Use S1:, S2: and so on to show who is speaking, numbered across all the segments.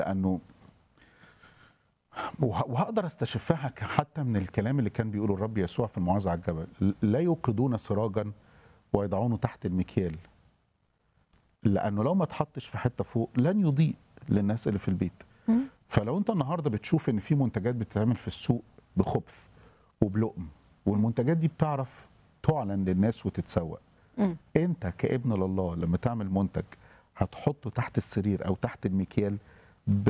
S1: لانه وه- وهقدر استشفها ك- حتى من الكلام اللي كان بيقوله الرب يسوع في الموعظه على الجبل لا يوقدون سراجا ويضعونه تحت المكيال لانه لو ما اتحطش في حته فوق لن يضيء للناس اللي في البيت
S2: مم.
S1: فلو انت النهارده بتشوف ان في منتجات بتتعمل في السوق بخبث وبلقم والمنتجات دي بتعرف تعلن للناس وتتسوق
S2: مم.
S1: انت كابن لله لما تعمل منتج هتحطه تحت السرير او تحت المكيال ب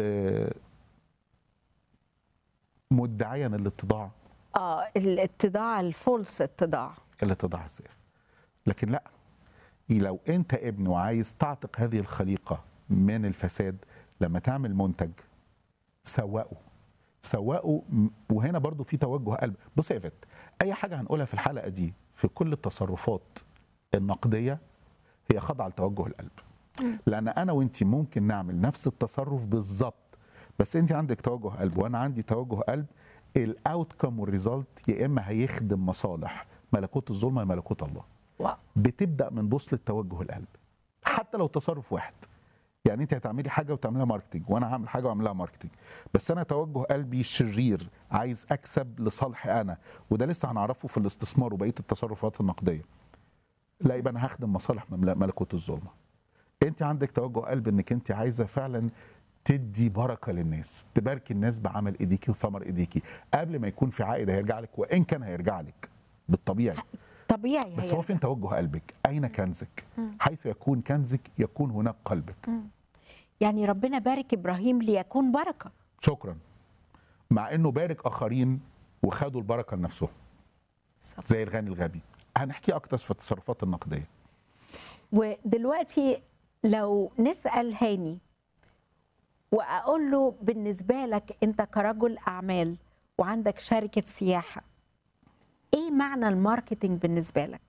S1: مدعيا الاتضاع
S2: اه الاتضاع الفولس اتضاع
S1: الاتضاع الزائف لكن لا لو انت ابن وعايز تعتق هذه الخليقه من الفساد لما تعمل منتج سوقه سوقه م- وهنا برضو في توجه قلب بص يا ايفت اي حاجه هنقولها في الحلقه دي في كل التصرفات النقديه هي خاضعه لتوجه القلب لان انا وانت ممكن نعمل نفس التصرف بالظبط بس انت عندك توجه قلب وانا عندي توجه قلب الاوتكم والريزلت يا اما هيخدم مصالح ملكوت الظلمه يا ملكوت الله
S2: واو
S1: بتبدا من بوصله توجه القلب حتى لو تصرف واحد يعني انت هتعملي حاجه وتعملها ماركتنج وانا هعمل حاجه واعملها ماركتنج بس انا توجه قلبي شرير عايز اكسب لصالحي انا وده لسه هنعرفه في الاستثمار وبقيه التصرفات النقديه لا يبقى انا هخدم مصالح مملا- ملكوت الظلمه انت عندك توجه قلب انك انت عايزه فعلا تدي بركه للناس تباركي الناس بعمل ايديكي وثمر ايديكي قبل ما يكون في عائد هيرجع لك وان كان هيرجع لك بالطبيعي
S2: طبيعي
S1: بس
S2: هي
S1: هو فين توجه قلبك اين كنزك حيث يكون كنزك يكون هناك قلبك
S2: يعني ربنا بارك ابراهيم ليكون بركه
S1: شكرا مع انه بارك اخرين وخدوا البركه لنفسهم
S2: بالظبط.
S1: زي الغني الغبي هنحكي اكتر في التصرفات النقديه
S2: ودلوقتي لو نسال هاني واقول له بالنسبه لك انت كرجل اعمال وعندك شركه سياحه ايه معنى الماركتينج بالنسبه لك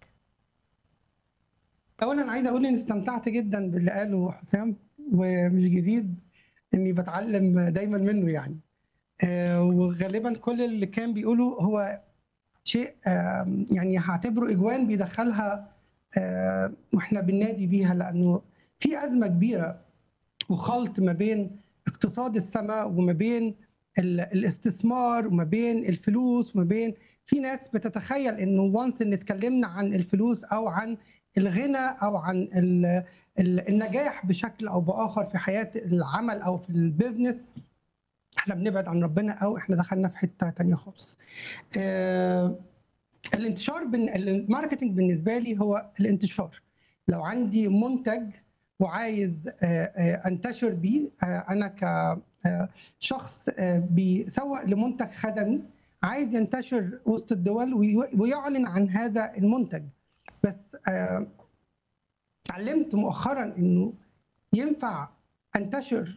S3: اولا عايز اقول اني استمتعت جدا باللي قاله حسام ومش جديد اني بتعلم دايما منه يعني آه، وغالبا كل اللي كان بيقوله هو شيء آم، يعني هعتبره اجوان بيدخلها آه، واحنا بننادي بيها لانه في ازمه كبيره وخلط ما بين اقتصاد السماء وما بين ال- الاستثمار وما بين الفلوس وما بين في ناس بتتخيل انه وانس ان اتكلمنا عن الفلوس او عن الغنى او عن ال- ال- النجاح بشكل او باخر في حياه العمل او في البيزنس احنا بنبعد عن ربنا او احنا دخلنا في حته تانية خالص. آه الانتشار بن... الماركتنج بالنسبه لي هو الانتشار. لو عندي منتج وعايز آه، آه، انتشر بيه آه، انا كشخص بيسوق لمنتج خدمي عايز ينتشر وسط الدول وي- ويعلن عن هذا المنتج بس آه، اتعلمت مؤخرا انه ينفع انتشر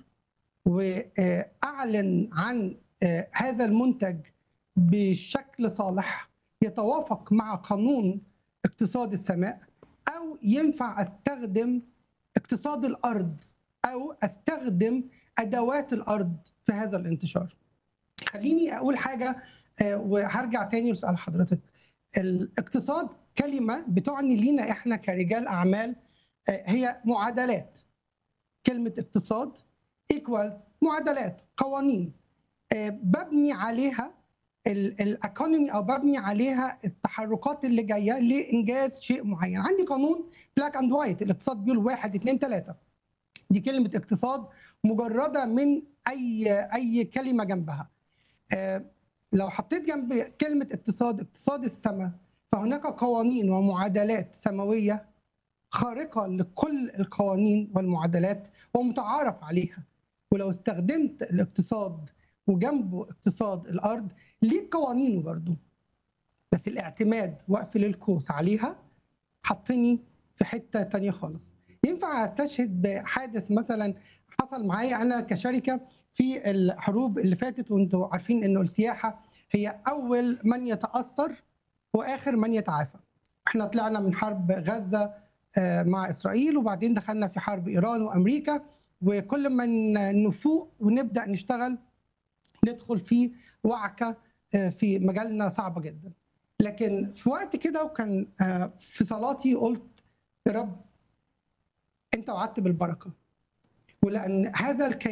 S3: واعلن عن آه، هذا المنتج بشكل صالح يتوافق مع قانون اقتصاد السماء او ينفع استخدم اقتصاد الارض او استخدم ادوات الارض في هذا الانتشار خليني اقول حاجه آه، وهرجع تاني لسؤال حضرتك الاقتصاد كلمه بتعني لينا احنا كرجال اعمال آه، هي معادلات كلمه اقتصاد ايكوالز معادلات قوانين آه، ببني عليها الايكونومي او ببني عليها التحركات اللي جايه لانجاز شيء معين عندي قانون بلاك اند وايت الاقتصاد بيقول واحد اتنين تلاته دي كلمه اقتصاد مجرده من اي اي كلمه جنبها آه، لو حطيت جنب كلمه اقتصاد اقتصاد السماء فهناك قوانين ومعادلات سماويه خارقه لكل القوانين والمعادلات ومتعارف عليها ولو استخدمت الاقتصاد وجنبه اقتصاد الارض ليه قوانينه برضه بس الاعتماد واقفل الكوس عليها حطني في حته تانية خالص ينفع استشهد بحادث مثلا حصل معايا انا كشركه في الحروب اللي فاتت وانتوا عارفين انه السياحه هي اول من يتاثر واخر من يتعافى احنا طلعنا من حرب غزه آه، مع اسرائيل وبعدين دخلنا في حرب ايران وامريكا وكل ما ن- نفوق ونبدا نشتغل ندخل في وعكه آه، في مجالنا صعبه جدا لكن في وقت كده وكان آه، في صلاتي قلت يا رب انت وعدت بالبركه ولان هذا الكيان